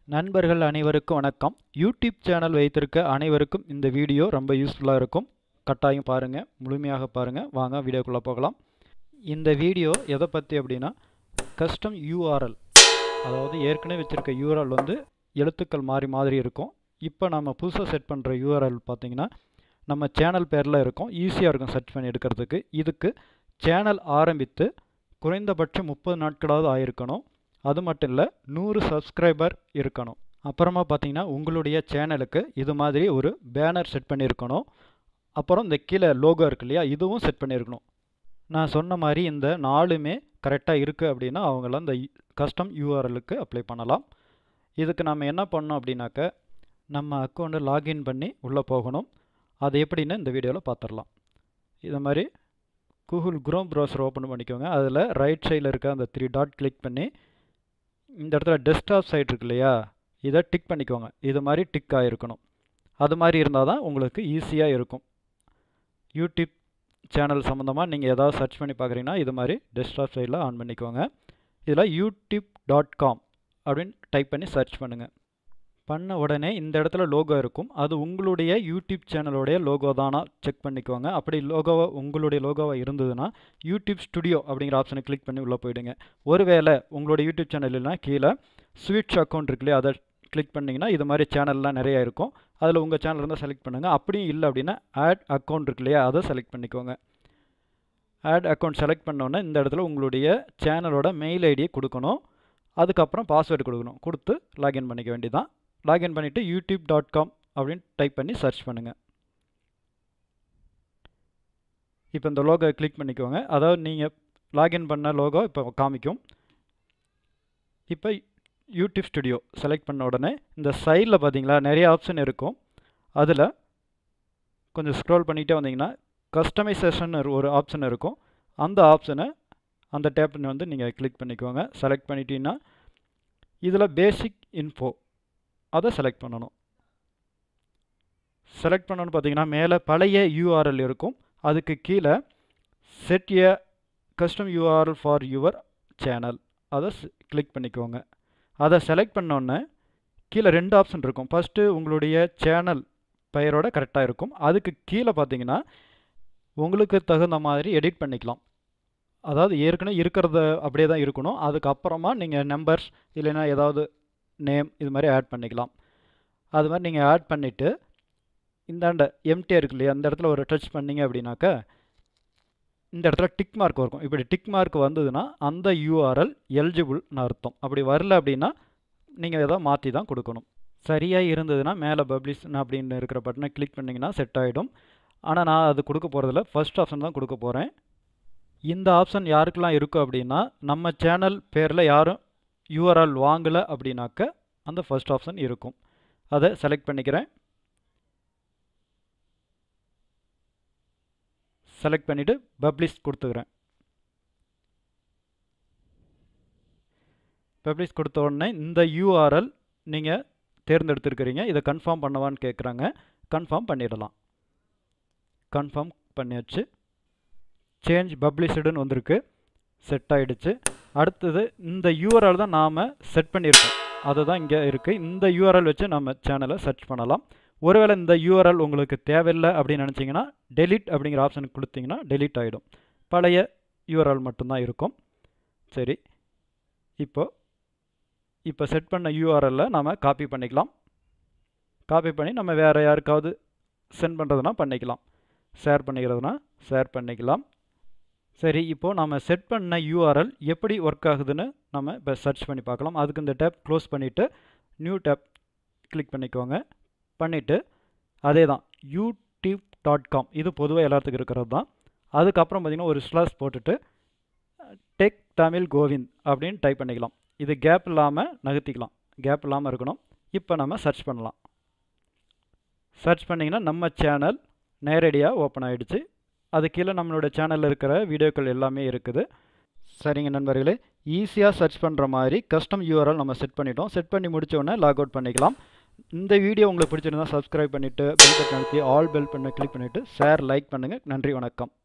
நண்பர்கள் அனைவருக்கும் வணக்கம் யூடியூப் சேனல் வைத்திருக்க அனைவருக்கும் இந்த வீடியோ ரொம்ப யூஸ்ஃபுல்லாக இருக்கும் கட்டாயம் பாருங்கள் முழுமையாக பாருங்கள் வாங்க வீடியோக்குள்ளே போகலாம் இந்த வீடியோ எதை பற்றி அப்படின்னா கஸ்டம் யூஆர்எல் அதாவது ஏற்கனவே வச்சுருக்க யூஆர்எல் வந்து எழுத்துக்கள் மாறி மாதிரி இருக்கும் இப்போ நம்ம புதுசாக செட் பண்ணுற யூஆர்எல் பார்த்தீங்கன்னா நம்ம சேனல் பேரில் இருக்கும் ஈஸியாக இருக்கும் சர்ச் பண்ணி எடுக்கிறதுக்கு இதுக்கு சேனல் ஆரம்பித்து குறைந்தபட்சம் முப்பது நாட்களாவது ஆயிருக்கணும் அது மட்டும் இல்லை நூறு சப்ஸ்கிரைபர் இருக்கணும் அப்புறமா பார்த்தீங்கன்னா உங்களுடைய சேனலுக்கு இது மாதிரி ஒரு பேனர் செட் பண்ணியிருக்கணும் அப்புறம் இந்த கீழே லோகோ இருக்கு இல்லையா இதுவும் செட் பண்ணியிருக்கணும் நான் சொன்ன மாதிரி இந்த நாலுமே கரெக்டாக இருக்குது அப்படின்னா அவங்களாம் இந்த கஸ்டம் யூஆர்எலுக்கு அப்ளை பண்ணலாம் இதுக்கு நம்ம என்ன பண்ணோம் அப்படின்னாக்க நம்ம அக்கௌண்ட்டை லாகின் பண்ணி உள்ளே போகணும் அது எப்படின்னு இந்த வீடியோவில் பார்த்துடலாம் இது மாதிரி கூகுள் குரோம் ப்ரௌசர் ஓப்பன் பண்ணிக்கோங்க அதில் ரைட் சைடில் இருக்க அந்த த்ரீ டாட் கிளிக் பண்ணி இந்த இடத்துல டெஸ்க்டாப் சைட் இருக்கு இல்லையா இதை டிக் பண்ணிக்கோங்க இது மாதிரி டிக் ஆகிருக்கணும் அது மாதிரி இருந்தால் தான் உங்களுக்கு ஈஸியாக இருக்கும் யூடியூப் சேனல் சம்மந்தமாக நீங்கள் ஏதாவது சர்ச் பண்ணி பார்க்குறீங்கன்னா இது மாதிரி டெஸ்க்டாப் சைடில் ஆன் பண்ணிக்கோங்க இதில் யூடியூப் டாட் காம் அப்படின்னு டைப் பண்ணி சர்ச் பண்ணுங்கள் பண்ண உடனே இந்த இடத்துல லோகோ இருக்கும் அது உங்களுடைய யூடியூப் சேனலோடைய லோகோ தானா செக் பண்ணிக்கோங்க அப்படி லோகோவா உங்களுடைய லோகோவாக இருந்ததுன்னா யூடியூப் ஸ்டுடியோ அப்படிங்கிற ஆப்ஷனை கிளிக் பண்ணி உள்ளே போயிடுங்க ஒருவேளை உங்களுடைய யூடியூப் சேனல் இல்லைனா கீழே ஸ்வீட்ஸ் அக்கௌண்ட் இருக்கு இல்லையா அதை கிளிக் பண்ணிங்கன்னா இது மாதிரி சேனல்லாம் நிறையா இருக்கும் அதில் உங்கள் சேனல் இருந்தால் செலக்ட் பண்ணுங்கள் அப்படியும் இல்லை அப்படின்னா ஆட் அக்கௌண்ட் இருக்கு இல்லையா அதை செலக்ட் பண்ணிக்கோங்க ஆட் அக்கௌண்ட் செலக்ட் பண்ணோன்னே இந்த இடத்துல உங்களுடைய சேனலோட மெயில் ஐடியை கொடுக்கணும் அதுக்கப்புறம் பாஸ்வேர்டு கொடுக்கணும் கொடுத்து லாகின் பண்ணிக்க வேண்டியதான் லாகின் பண்ணிவிட்டு யூடியூப் டாட் காம் அப்படின்னு டைப் பண்ணி சர்ச் பண்ணுங்கள் இப்போ இந்த லோகோ கிளிக் பண்ணிக்கோங்க அதாவது நீங்கள் லாகின் பண்ண லோகோ இப்போ காமிக்கும் இப்போ யூடியூப் ஸ்டுடியோ செலக்ட் பண்ண உடனே இந்த சைடில் பார்த்தீங்களா நிறைய ஆப்ஷன் இருக்கும் அதில் கொஞ்சம் ஸ்க்ரோல் பண்ணிகிட்டே வந்தீங்கன்னா கஸ்டமைசேஷன் ஒரு ஆப்ஷன் இருக்கும் அந்த ஆப்ஷனை அந்த டேப்னு வந்து நீங்கள் கிளிக் பண்ணிக்கோங்க செலக்ட் பண்ணிட்டீங்கன்னா இதில் பேசிக் இன்ஃபோ அதை செலக்ட் பண்ணணும் செலக்ட் பண்ணணும்னு பார்த்தீங்கன்னா மேலே பழைய யூஆர்எல் இருக்கும் அதுக்கு கீழே set a custom URL for your channel அதை கிளிக் பண்ணிக்கோங்க அதை செலக்ட் பண்ணோன்னே கீழே ரெண்டு ஆப்ஷன் இருக்கும் ஃபஸ்ட்டு உங்களுடைய சேனல் பெயரோட கரெக்டாக இருக்கும் அதுக்கு கீழே பார்த்தீங்கன்னா உங்களுக்கு தகுந்த மாதிரி எடிட் பண்ணிக்கலாம் அதாவது ஏற்கனவே இருக்கிறத அப்படியே தான் இருக்கணும் அதுக்கப்புறமா நீங்கள் நம்பர்ஸ் இல்லைன்னா ஏதாவது நேம் இது மாதிரி ஆட் பண்ணிக்கலாம் அது மாதிரி நீங்கள் ஆட் பண்ணிவிட்டு இந்தாண்ட எம்டியாக இருக்கு இல்லையா அந்த இடத்துல ஒரு டச் பண்ணிங்க அப்படின்னாக்கா இந்த இடத்துல டிக் மார்க் இருக்கும் இப்படி டிக் மார்க் வந்ததுன்னா அந்த யூஆர்எல் எலிஜிபிள்னு அர்த்தம் அப்படி வரல அப்படின்னா நீங்கள் எதாவது மாற்றி தான் கொடுக்கணும் சரியாக இருந்ததுன்னா மேலே பப்ளிஷ் அப்படின்னு இருக்கிற பட்டனை கிளிக் பண்ணிங்கன்னா செட் ஆகிடும் ஆனால் நான் அது கொடுக்க போகிறதில்ல ஃபஸ்ட் ஆப்ஷன் தான் கொடுக்க போகிறேன் இந்த ஆப்ஷன் யாருக்கெல்லாம் இருக்கும் அப்படின்னா நம்ம சேனல் பேரில் யாரும் யூஆர்எல் வாங்கலை அப்படின்னாக்க அந்த ஃபஸ்ட் ஆப்ஷன் இருக்கும் அதை செலக்ட் பண்ணிக்கிறேன் செலக்ட் பண்ணிவிட்டு பப்ளிஷ் கொடுத்துக்கிறேன் பப்ளிஷ் கொடுத்த உடனே இந்த யூஆர்எல் நீங்கள் தேர்ந்தெடுத்துருக்கிறீங்க இதை கன்ஃபார்ம் பண்ணவான்னு கேட்குறாங்க கன்ஃபார்ம் பண்ணிடலாம் கன்ஃபார்ம் பண்ணியாச்சு சேஞ்ச் பப்ளிஷ்டுன்னு வந்திருக்கு செட் ஆகிடுச்சு அடுத்தது இந்த யூஆர்எல் தான் நாம் செட் பண்ணியிருக்கோம் அதை தான் இங்கே இருக்குது இந்த யூஆர்எல் வச்சு நம்ம சேனலை சர்ச் பண்ணலாம் ஒருவேளை இந்த யூஆர்எல் உங்களுக்கு தேவையில்லை அப்படின்னு நினச்சிங்கன்னா டெலிட் அப்படிங்கிற ஆப்ஷனுக்கு கொடுத்தீங்கன்னா டெலிட் ஆகிடும் பழைய யூஆர்எல் மட்டும்தான் இருக்கும் சரி இப்போ இப்போ செட் பண்ண யூஆர்எல்ல நாம் காப்பி பண்ணிக்கலாம் காப்பி பண்ணி நம்ம வேறு யாருக்காவது சென்ட் பண்ணுறதுனா பண்ணிக்கலாம் ஷேர் பண்ணிக்கிறதுனா ஷேர் பண்ணிக்கலாம் சரி இப்போது நம்ம செட் பண்ண யூஆர்எல் எப்படி ஒர்க் ஆகுதுன்னு நம்ம இப்போ சர்ச் பண்ணி பார்க்கலாம் அதுக்கு இந்த டேப் க்ளோஸ் பண்ணிவிட்டு நியூ டேப் கிளிக் பண்ணிக்கோங்க பண்ணிவிட்டு அதே தான் யூடியூப் டாட் காம் இது பொதுவாக எல்லாத்துக்கும் இருக்கிறது தான் அதுக்கப்புறம் பார்த்திங்கன்னா ஒரு ஸ்லாஸ் போட்டுட்டு டெக் தமிழ் கோவிந்த் அப்படின்னு டைப் பண்ணிக்கலாம் இது கேப் இல்லாமல் நகர்த்திக்கலாம் கேப் இல்லாமல் இருக்கணும் இப்போ நம்ம சர்ச் பண்ணலாம் சர்ச் பண்ணிங்கன்னா நம்ம சேனல் நேரடியாக ஓப்பன் ஆகிடுச்சு அது கீழே நம்மளோட சேனலில் இருக்கிற வீடியோக்கள் எல்லாமே இருக்குது சரிங்க நண்பர்களே ஈஸியாக சர்ச் பண்ணுற மாதிரி கஸ்டம் யூஆர்எல் நம்ம செட் பண்ணிட்டோம் செட் பண்ணி முடித்த உடனே லாக் அவுட் பண்ணிக்கலாம் இந்த வீடியோ உங்களுக்கு பிடிச்சிருந்தா சப்ஸ்கிரைப் பண்ணிவிட்டு பெல் பட்டன் அழுத்தி ஆல் பெல் பண்ண கிளிக் பண்ணிவிட்டு ஷேர் லைக் பண்ணுங்கள் நன்றி வணக்கம்